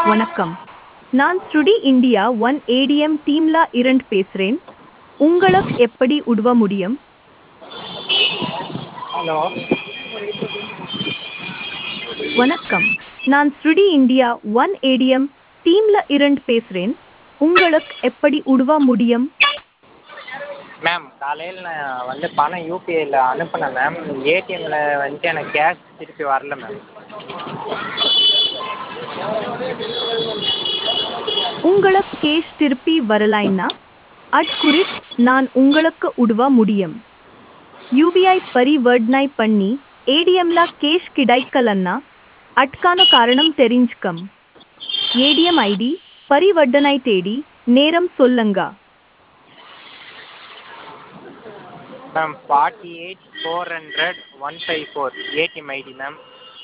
வணக்கம் நான் ஸ்ருடி இந்தியா ஒன் ஏடிஎம் டீம்ல இரண்டு பேசுறேன் உங்களுக்கு எப்படி உதவ முடியும் ஹலோ வணக்கம் நான் ஸ்ருடி இந்தியா ஒன் ஏடிஎம் டீம்ல இரண்டு பேசுறேன் உங்களுக்கு எப்படி உதவ முடியும் மேம் காலையில் நான் வந்து பணம் யூபிஐயில் அனுப்பினேன் மேம் ஏடிஎம்மில் வந்துட்டு எனக்கு கேஷ் திருப்பி வரல மேம் உங்களுக்கு கேஷ் திருப்பி வரலைன்னா அட் குறித் நான் உங்களுக்கு உதவ முடியும் யூபிஐ பரிவர்த்தனை பண்ணி ஏடிஎம்ல கேஷ் கிடைக்கலன்னா அட்கான காரணம் தெரிஞ்சுக்கம் ஏடிஎம் ஐடி பரிவர்த்தனை தேடி நேரம் சொல்லுங்க ma'am forty eight four hundred one five four ATM ID ma'am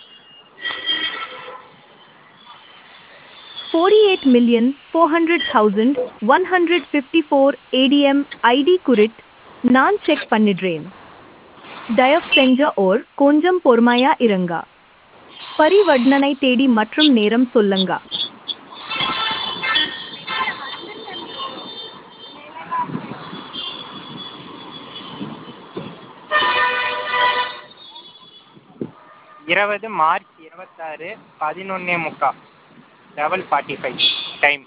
forty eight million four hundred thousand one hundred fifty four ATM ID குறித் நான் செக் பண்ணிடுறேன் தயவு செஞ்ச ஓர் கொஞ்சம் பொறுமையா இருங்க பரிவர்த்தனை தேடி மற்றும் நேரம் சொல்லுங்க இருபது மார்ச் இருபத்தாறு பதினொன்னே முக்கால் level forty five time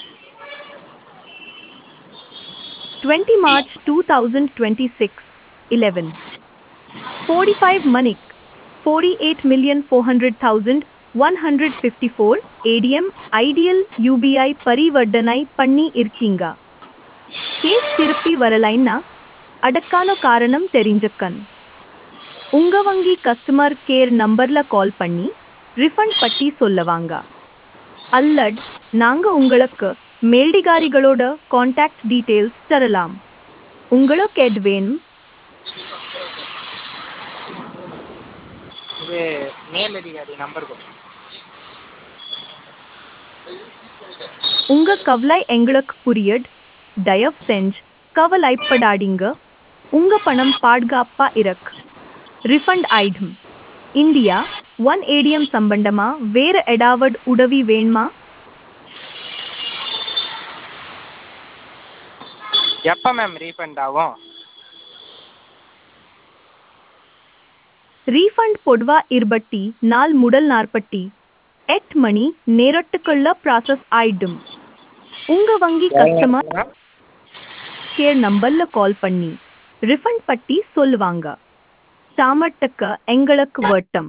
20 March 2026, 11. 45 Manik, 48,400,154 ADM Ideal UBI பரிவர்த்தனை பண்ணி இருக்கீங்க கேஸ் திருப்பி வரலைன்னா அடக்கான காரணம் தெரிஞ்சுக்கன் உங்க வங்கி கஸ்டமர் கேர் நம்பர்ல கால் பண்ணி ரிஃபண்ட் பற்றி சொல்லவாங்க அல்லட் நாங்க உங்களுக்கு மேல்டிகாரிகளோட காண்டாக்ட் டீடைல்ஸ் தரலாம் உங்களுக்கு எது வேணும் இது மேலதிகாரி நம்பர் கொடுங்க உங்க கவலை எங்களுக்கு புரியட் தயவு செஞ்சு கவலைப்படாதீங்க உங்க பணம் பாதுகாப்பா இருக்கு ரிஃபண்ட் ஆயிடும் இந்தியா ஒன் ஏடிஎம் சம்பந்தமா வேற ஏதாவது உதவி வேணுமா எப்போ மேம் ரீஃபண்ட் ஆகும் ரீஃபண்ட் பொதுவா இருபட்டி நாள் முதல் நாற்பட்டி எட்டு மணி நேரத்துக்குள்ள ப்ராசஸ் ஆயிடும் உங்க வங்கி கஸ்டமர் மேம் கேர் நம்பர்ல கால் பண்ணி ரிஃபண்ட் பற்றி சொல்லுவாங்க தாமட்டுக்கு எங்களுக்கு வட்டம்